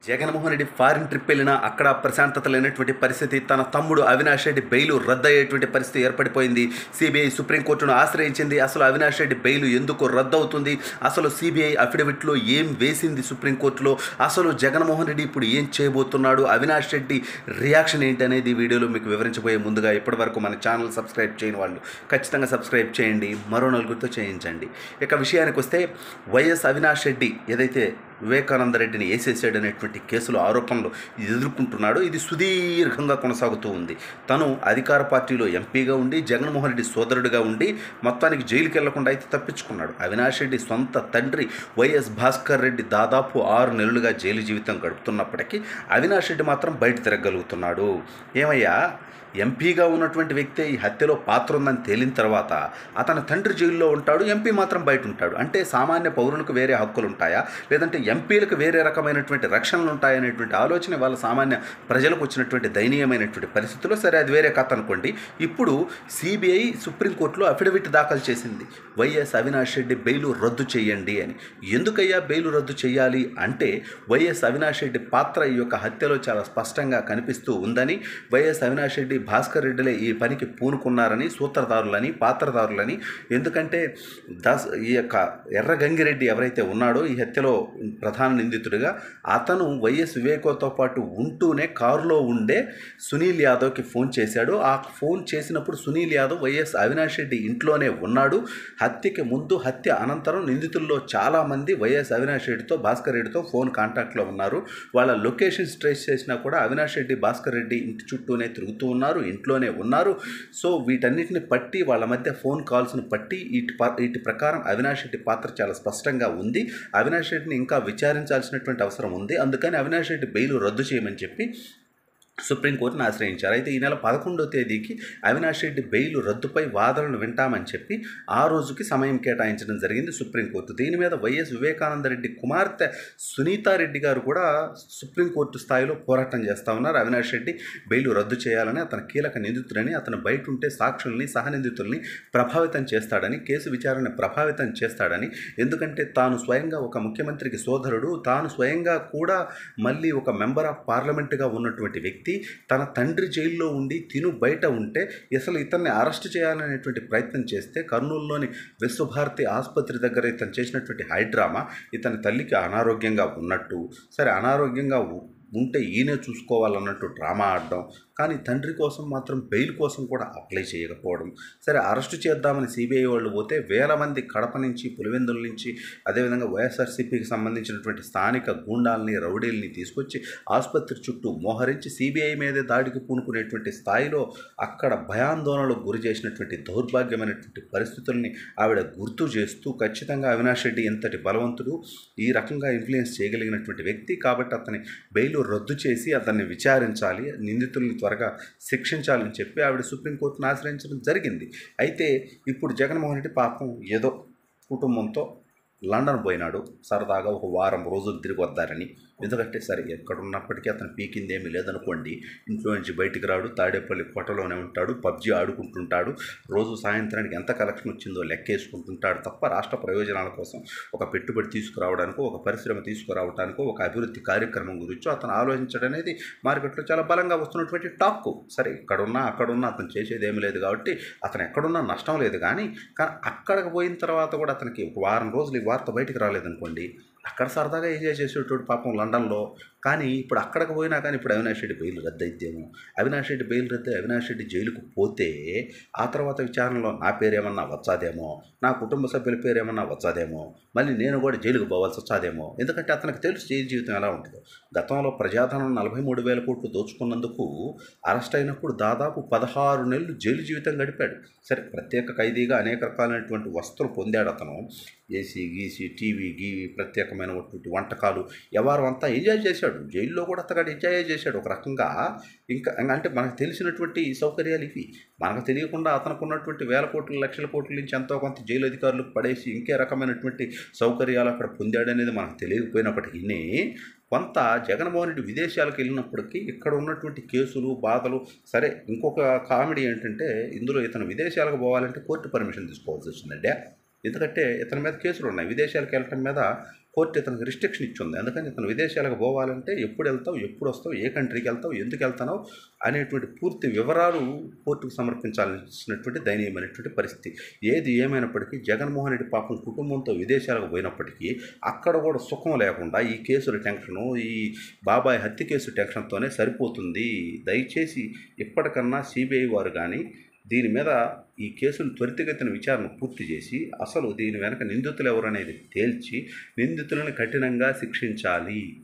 Jaganmohan Reddy foreign trip వెళ్ళినా అక్కడ ప్రశాంతత లేనటువంటి పరిస్థితి తన తమ్ముడు అవినాష్ రెడ్డి బెయిలు రద్దయ్యేటువంటి పరిస్థితి ఏర్పడిపోయింది సిబిఐ సుప్రీంకోర్టును ఆశ్రయించింది అసలు అవినాష్ రెడ్డి బెయిలు ఎందుకు రద్దవుతుంది అసలు సిబిఐ అఫిడవిట్లో ఏం వేసింది సుప్రీంకోర్టులో అసలు జగన్మోహన్ రెడ్డి ఇప్పుడు ఏం చేయబోతున్నాడు అవినాష్ రెడ్డి రియాక్షన్ ఏంటి అనేది ఈ వీడియోలో మీకు వివరించబోయే ముందుగా ఇప్పటివరకు మన ఛానల్ సబ్స్క్రైబ్ చేయని వాళ్ళు ఖచ్చితంగా సబ్స్క్రైబ్ చేయండి మరో నలుగురితో చేయించండి ఇక విషయానికి వస్తే వైఎస్ అవినాష్ రెడ్డి ఏదైతే వివేకానంద రెడ్డిని వేసేసాడు అనేటువంటి కేసులో ఆరోపణలు ఎదుర్కొంటున్నాడు ఇది సుదీర్ఘంగా కొనసాగుతూ ఉంది తను అధికార పార్టీలో ఎంపీగా ఉండి జగన్మోహన్ రెడ్డి సోదరుడిగా ఉండి మొత్తానికి జైలుకి వెళ్లకుండా అయితే తప్పించుకున్నాడు అవినాష్ రెడ్డి సొంత తండ్రి వైఎస్ భాస్కర్ రెడ్డి దాదాపు ఆరు నెలలుగా జైలు జీవితం గడుపుతున్నప్పటికీ అవినాష్ రెడ్డి మాత్రం బయట తిరగలుగుతున్నాడు ఏమయ్యా ఎంపీగా ఉన్నటువంటి వ్యక్తే ఈ హత్యలో పాత్ర ఉందని తేలిన తర్వాత అతని తండ్రి జైల్లో ఉంటాడు ఎంపీ మాత్రం బయట ఉంటాడు అంటే సామాన్య పౌరులకు వేరే హక్కులు ఉంటాయా లేదంటే ఎంపీలకు వేరే రకమైనటువంటి రక్షణలు ఉంటాయనేటువంటి ఆలోచన వాళ్ళ సామాన్య ప్రజలకు వచ్చినటువంటి దయనీయమైనటువంటి పరిస్థితుల్లో సరే అది వేరే కథ అనుకోండి ఇప్పుడు సిబిఐ సుప్రీంకోర్టులో అఫిడవిట్ దాఖలు చేసింది వైఎస్ అవినాష్ రెడ్డి బెయిలు రద్దు చేయండి అని ఎందుకయ్యా బెయిలు రద్దు చేయాలి అంటే వైఎస్ అవినాష్ రెడ్డి పాత్ర ఈ యొక్క హత్యలో చాలా స్పష్టంగా కనిపిస్తూ ఉందని వైఎస్ అవినాష్ రెడ్డి భాస్కర్ రెడ్డిలే ఈ పనికి పూనుకున్నారని సూత్రధారులని పాత్రధారులని ఎందుకంటే దాస్ ఈ యొక్క ఎర్ర గంగిరెడ్డి ఎవరైతే ఉన్నాడో ఈ హత్యలో ప్రధాన నిందితుడిగా అతను వైఎస్ వివేకోతో పాటు ఉంటూనే కారులో ఉండే సునీల్ యాదవ్కి ఫోన్ చేశాడు ఆ ఫోన్ చేసినప్పుడు సునీల్ యాదవ్ వైఎస్ అవినాష్ రెడ్డి ఇంట్లోనే ఉన్నాడు హత్యకి ముందు హత్య అనంతరం నిందితుల్లో చాలామంది వైఎస్ అవినాష్ రెడ్డితో భాస్కర్ రెడ్డితో ఫోన్ కాంటాక్ట్లో ఉన్నారు వాళ్ళ లొకేషన్స్ ట్రేస్ చేసినా కూడా అవినాష్ రెడ్డి భాస్కర్ రెడ్డి ఇంటి చుట్టూనే తిరుగుతూ ఉన్నారు ఇంట్లోనే ఉన్నారు సో వీటన్నిటిని పట్టి వాళ్ళ మధ్య ఫోన్ కాల్స్ను పట్టి వీటి ప- వీటి ప్రకారం అవినాష్ రెడ్డి పాత్ర చాలా స్పష్టంగా ఉంది అవినాష్ రెడ్డిని ఇంకా విచారించాల్సినటువంటి అవసరం ఉంది అందుకని అవినాష్ రెడ్డి బెయిల్ రద్దు చేయమని చెప్పి సుప్రీంకోర్టును ఆశ్రయించారు అయితే ఈ నెల పదకొండో తేదీకి అవినాష్ రెడ్డి బెయిల్ రద్దుపై వాదనలు వింటామని చెప్పి ఆ రోజుకి సమయం కేటాయించడం జరిగింది సుప్రీంకోర్టు దీని మీద వైఎస్ వివేకానంద రెడ్డి కుమార్తె సునీతారెడ్డి గారు కూడా సుప్రీంకోర్టు స్థాయిలో పోరాటం చేస్తూ ఉన్నారు అవినాష్ రెడ్డి బెయిల్ రద్దు చేయాలని అతను కీలక నిందితుడని అతను బయట ఉంటే సాక్షుల్ని సహనిందితుల్ని ప్రభావితం చేస్తాడని కేసు విచారణ ప్రభావితం చేస్తాడని ఎందుకంటే తాను స్వయంగా ఒక ముఖ్యమంత్రికి సోదరుడు తాను స్వయంగా కూడా మళ్ళీ ఒక మెంబర్ ఆఫ్ పార్లమెంటుగా ఉన్నటువంటి వ్యక్తి తన తండ్రి జైల్లో ఉండి తిను బయట ఉంటే అసలు ఇతన్ని అరెస్ట్ చేయాలనేటువంటి ప్రయత్నం చేస్తే కర్నూలులోని విశ్వభారతి ఆసుపత్రి దగ్గర ఇతను చేసినటువంటి హైడ్రామా ఇతని తల్లికి అనారోగ్యంగా ఉన్నట్టు సరే అనారోగ్యంగా ఉ- ఉంటే ఈయనే చూసుకోవాలన్నట్టు డ్రామా ఆడడం కానీ తండ్రి కోసం మాత్రం బెయిల్ కోసం కూడా అప్లై చేయకపోవడం సరే అరెస్టు చేద్దామని సిబిఐ వాళ్ళు పోతే వేల మంది కడప నుంచి పులివెందుల నుంచి అదేవిధంగా వైఎస్ఆర్సీపీకి సంబంధించినటువంటి స్థానిక గూండాలని రౌడీల్ని తీసుకొచ్చి ఆసుపత్రి చుట్టూ మోహరించి సిబిఐ మీదే దాడికి పూనుకునేటువంటి స్థాయిలో అక్కడ భయాందోళనలకు గురి చేసినటువంటి దౌర్భాగ్యమైనటువంటి పరిస్థితుల్ని ఆవిడ గుర్తు చేస్తూ ఖచ్చితంగా అవినాష్ రెడ్డి ఎంతటి బలవంతుడు ఈ రకంగా ఇన్ఫ్లుయెన్స్ చేయగలిగినటువంటి వ్యక్తి కాబట్టి అతని బెయిల్ రద్దు చేసి అతన్ని విచారించాలి నిందితుల్ని త్వరగా శిక్షించాలని చెప్పి ఆవిడ సుప్రీంకోర్టును ఆశ్రయించడం జరిగింది అయితే ఇప్పుడు జగన్మోహన్ రెడ్డి పాపం ఏదో కుటుంబంతో లండన్ పోయినాడు సరదాగా ఒక వారం రోజులు తిరిగి వద్దారని ఎందుకంటే సరే ఎక్కడున్నప్పటికీ అతను పీకిందేమీ లేదనుకోండి ఇంట్లో నుంచి బయటికి రాడు తాడేపల్లి కోటలోనే ఉంటాడు పబ్జి ఆడుకుంటుంటాడు రోజు సాయంత్రానికి ఎంత కలెక్షన్ వచ్చిందో లెక్కేసుకుంటుంటాడు తప్ప రాష్ట్ర ప్రయోజనాల కోసం ఒక పెట్టుబడి తీసుకురావడానికో ఒక పరిశ్రమ తీసుకురావడానికో ఒక అభివృద్ధి కార్యక్రమం గురించో అతను ఆలోచించడం అనేది మార్కెట్లో చాలా బలంగా వస్తున్నటువంటి టాక్ సరే ఇక్కడున్నా అక్కడున్నా అతను చేసేది ఏమీ లేదు కాబట్టి అతను ఎక్కడున్నా నష్టం లేదు కానీ కానీ అక్కడికి పోయిన తర్వాత కూడా అతనికి ఒక వారం రోజులు ఈ వార్త బయటికి రాలేదనుకోండి అక్కడ సరదాగా ఎంజాయ్ చేసేటోడు పాపం లండన్లో కానీ ఇప్పుడు అక్కడికి పోయినా కానీ ఇప్పుడు అవినాష్ రెడ్డి బెయిల్ రద్దు అయితేమో అవినాష్ రెడ్డి బెయిల్ రద్దు అయి అవినాష్ రెడ్డి జైలుకు పోతే ఆ తర్వాత విచారణలో నా పేరేమన్నా వచ్చాదేమో నా కుటుంబ సభ్యుల పేరేమన్నా వచ్చాదేమో మళ్ళీ నేను కూడా జైలుకు పోవాల్సి వచ్చాదేమో ఎందుకంటే అతనికి తెలుసు జైలు జీవితం ఎలా ఉంటుందో గతంలో ప్రజాధనం నలభై మూడు వేల కోట్లు దోచుకున్నందుకు అరెస్ట్ అయినప్పుడు దాదాపు పదహారు నెలలు జైలు జీవితం గడిపాడు సరే ప్రత్యేక ఖైదీగా అనేక రకాలైనటువంటి వస్తువులు పొందాడు అతను ఏసీ గీసీ టీవీ గీవీ ప్రత్యేకమైనటువంటి వంటకాలు వ్యవహారం అంతా ఎంజాయ్ చేశాడు జైల్లో కూడా అతగాడు ఎంజాయ్ చేశాడు ఒక రకంగా ఇంకా అంటే మనకు తెలిసినటువంటి సౌకర్యాలు ఇవి మనకు తెలియకుండా అతనికి ఉన్నటువంటి వేల కోట్ల లక్షల కోట్ల నుంచి ఎంతో కొంత జైలు అధికారులకు పడేసి ఇంకే రకమైనటువంటి సౌకర్యాలు అక్కడ పొందాడనేది మనకు తెలియకపోయినప్పటికీ కొంత జగన్మోహన్ రెడ్డి విదేశాలకు వెళ్ళినప్పటికీ ఇక్కడ ఉన్నటువంటి కేసులు బాధలు సరే ఇంకొక కామెడీ ఏంటంటే ఇందులో ఇతను విదేశాలకు పోవాలంటే కోర్టు పర్మిషన్ తీసుకోవాల్సి వచ్చిందండి ఎందుకంటే ఇతని మీద కేసులు ఉన్నాయి విదేశాలకు వెళ్ళటం మీద కోర్టు ఇతనికి రిస్ట్రిక్షన్ ఇచ్చింది అందుకని ఇతను విదేశాలకు పోవాలంటే ఎప్పుడు వెళ్తావు ఎప్పుడు వస్తావు ఏ కంట్రీకి వెళ్తావు ఎందుకు వెళ్తున్నావు అనేటువంటి పూర్తి వివరాలు కోర్టుకు సమర్పించాల్సినటువంటి దయనీయమైనటువంటి పరిస్థితి ఏది ఏమైనప్పటికీ జగన్మోహన్ రెడ్డి పాపం కుటుంబంతో విదేశాలకు పోయినప్పటికీ అక్కడ కూడా సుఖం లేకుండా ఈ కేసుల టెన్షను ఈ బాబాయ్ హత్య కేసు టెన్షన్తోనే సరిపోతుంది దయచేసి ఇప్పటికన్నా సిబిఐ వారు కానీ దీని మీద ఈ కేసును త్వరితగతిన విచారణ పూర్తి చేసి అసలు దీని వెనక నిందితులు ఎవరనేది తేల్చి నిందితులను కఠినంగా శిక్షించాలి